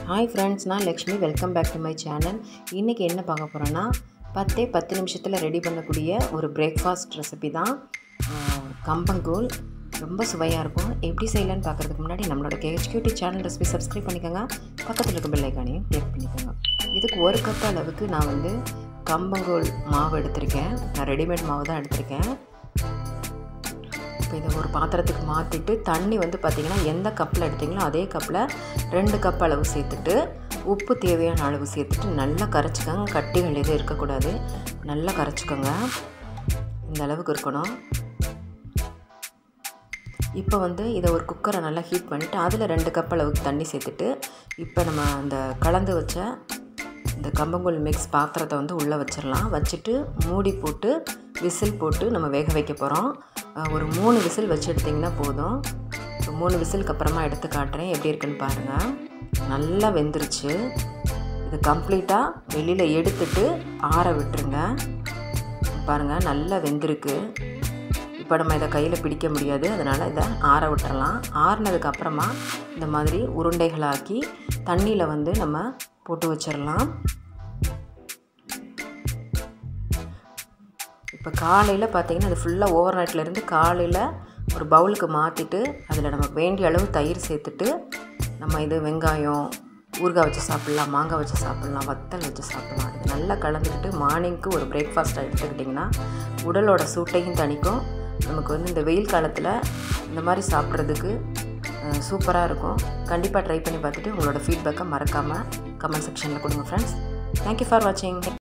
hi friends நான் Lakshmi welcome back to my channel இன்றைக்கி என்ன பார்க்க போகிறோன்னா பத்தே பத்து நிமிஷத்தில் ரெடி பண்ணக்கூடிய ஒரு பிரேக்ஃபாஸ்ட் ரெசிபி தான் ஆஹ், கம்பங்கூழ் ரொம்ப சுவையாக இருக்கும் எப்படி செய்யலான்னு பார்க்குறதுக்கு முன்னாடி நம்மளோட கேஹெச்கியூடி சேனல் ரெசிபி சப்ஸ்கிரைப் பண்ணிக்கோங்க பக்கத்தில் இருக்க பெல்லைக்கானையும் கிளிக் பண்ணிக்கோங்க இதுக்கு ஒரு கப் அளவுக்கு நான் வந்து கம்பங்கூழ் மாவு எடுத்திருக்கேன் நான் ரெடிமேட் மாவு தான் எடுத்திருக்கேன் இப்போ இதை ஒரு பாத்திரத்துக்கு மாற்றிட்டு தண்ணி வந்து பார்த்திங்கன்னா எந்த கப்பில் எடுத்தீங்களோ அதே கப்பில் ரெண்டு கப் அளவு சேர்த்துட்டு உப்பு தேவையான அளவு சேர்த்துட்டு நல்லா கரைச்சிக்கோங்க கட்டிகள் எதுவும் இருக்கக்கூடாது நல்லா கரைச்சிக்கோங்க இந்த அளவுக்கு இருக்கணும் இப்போ வந்து இதை ஒரு குக்கரை நல்லா ஹீட் பண்ணிவிட்டு அதில் ரெண்டு கப் அளவுக்கு தண்ணி சேர்த்துட்டு இப்போ நம்ம அந்த கலந்து வச்ச இந்த கம்பங்கூழ் மிக்ஸ் பாத்திரத்தை வந்து உள்ளே வச்சிடலாம் வச்சுட்டு மூடி போட்டு விசில் போட்டு நம்ம வேக வைக்க போகிறோம் ஒரு மூணு விசில் வச்சு எடுத்திங்கன்னா போதும் இப்போ மூணு விசிலுக்கு அப்புறமா எடுத்து காட்டுறேன் எப்படி இருக்குன்னு பாருங்கள் நல்லா வெந்துருச்சு இது கம்ப்ளீட்டாக வெளியில் எடுத்துட்டு ஆற விட்டுருங்க பாருங்கள் நல்லா வெந்திருக்கு இப்போ நம்ம இதை கையில் பிடிக்க முடியாது அதனால் இதை ஆற விட்டுறலாம் ஆறுனதுக்கு அப்புறமா இந்த மாதிரி உருண்டைகளாக்கி தண்ணியில் வந்து நம்ம போட்டு வச்சிடலாம் இப்போ காலையில் பார்த்தீங்கன்னா அது ஃபுல்லாக ஓவர் நைட்லேருந்து காலையில் ஒரு பவுலுக்கு மாற்றிட்டு அதில் நமக்கு வேண்டிய அளவு தயிர் சேர்த்துட்டு நம்ம இது வெங்காயம் ஊறுகாய் வச்சு சாப்பிட்லாம் மாங்காய் வச்சு சாப்பிட்லாம் வத்தல் வச்சு சாப்பிட்லாம் இது நல்லா கலந்துக்கிட்டு மார்னிங்க்கு ஒரு பிரேக்ஃபாஸ்ட்டாக எடுத்துக்கிட்டிங்கன்னா உடலோட சூட்டையும் தணிக்கும் நமக்கு வந்து இந்த வெயில் காலத்தில் இந்த மாதிரி சாப்பிட்றதுக்கு சூப்பராக இருக்கும் கண்டிப்பாக ட்ரை பண்ணி பார்த்துட்டு உங்களோட ஃபீட்பேக்கை மறக்காமல் கமெண்ட் செக்ஷனில் கொடுங்க ஃப்ரெண்ட்ஸ் தேங்க்யூ ஃபார் வாட்சிங்